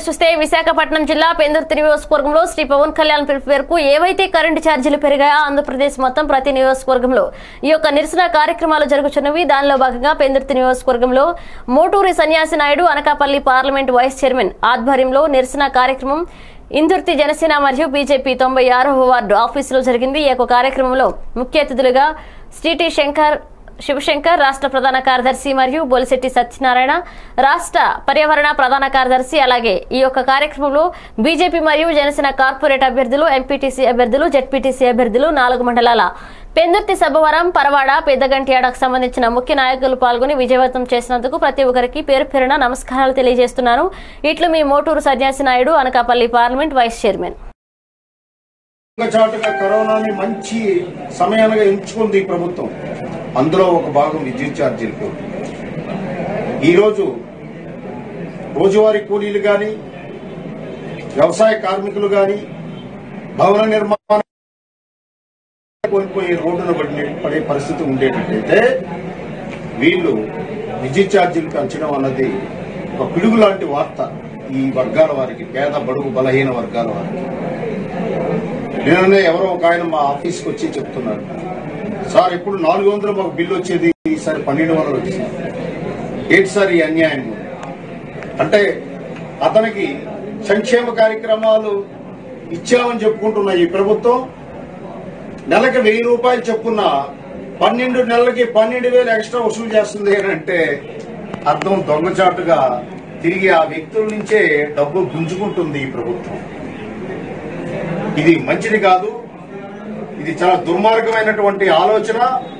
చూస్తే విశాఖపట్నం జిల్లా పెందుర్తి నియోజకవర్గంలో శ్రీ పవన్ కళ్యాణ్ పిలుపు మేరకు ఏవైతే కరెంటు ఛార్జీలు పెరిగాయో ఆంధ్రప్రదేశ్ మొత్తం ప్రతి నియోజకవర్గంలో ఈ యొక్క నిరసన కార్యక్రమాలు జరుగుతున్నవి దానిలో భాగంగా పెందుర్తి నియోజకవర్గంలో Moturi Sanyasi Naidu Anakapalli parliament vice chairman ఆధ్వర్యంలో నిరసన కార్యక్రమం ఇందుర్తి జనసేన మరియు బీజేపీ తొంభై ఆరవ వార్డు ఆఫీసులో జరిగింది ఈ యొక్క కార్యక్రమంలో ముఖ్య అతిథులుగా శ్రీటి శంకర్ శివశంకర్ రాష్ట్ర ప్రధాన కార్యదర్శి మరియు బొలిశెట్టి సత్యనారాయణ రాష్ట్ర పర్యావరణ ప్రధాన కార్యదర్శి అలాగే ఈ యొక్క కార్యక్రమంలో బీజేపీ మరియు జనసేన కార్పొరేట్ అభ్యర్థులు ఎంపీటీసీ అభ్యర్థులు జెడ్పీటీసీ అభ్యర్థులు నాలుగు మండలాల పెందుర్తి సభవరం పరవాడ పెద్దగంటియాడకు సంబంధించిన ముఖ్య నాయకులు పాల్గొని విజయవంతం చేసినందుకు ప్రతి ఒక్కరికి పేరు పేరున నమస్కారాలు తెలియజేస్తున్నాను ఇట్లు మీ Moturu Sanyasi Naidu Anakapalli parliament vice chairman చాటుగా కరోనాని మంచి సమయాలుగా ఎంచుకుంది ఈ ప్రభుత్వం అందులో ఒక భాగం విద్యుత్ ఛార్జీలకు ఈరోజు రోజువారీ కూలీలు గాని వ్యవసాయ కార్మికులు గాని భవన నిర్మాణ కోల్పోయి రోడ్డున పడి పడే పరిస్థితి ఉండేటట్టయితే వీళ్ళు విద్యుత్ ఛార్జీలు పెంచడం అన్నది ఒక పిడుగు లాంటి వార్త ఈ వర్గాల వారికి పేద బడుగు బలహీన వర్గాల వారికి నిన్ననే ఎవరో ఒక ఆయన మా ఆఫీస్కి వచ్చి చెప్తున్నారు సార్ ఇప్పుడు నాలుగు వందలు మాకు బిల్లు వచ్చేది ఈసారి పన్నెండు వందలు వచ్చింది ఏంటి సార్ ఈ అన్యాయం అంటే అతనికి సంక్షేమ కార్యక్రమాలు ఇచ్చామని చెప్పుకుంటున్న ఈ ప్రభుత్వం నెలకి వెయ్యి రూపాయలు చెప్పున్న పన్నెండు నెలలకి పన్నెండు వేలు ఎక్స్ట్రా వసూలు చేస్తుంది అని అంటే అర్థం దొంగచాటుగా తిరిగి ఆ వ్యక్తుల నుంచే డబ్బు గుంజుకుంటుంది ఈ ప్రభుత్వం ఇది మంచిది కాదు ఇది చాలా దుర్మార్గమైనటువంటి ఆలోచన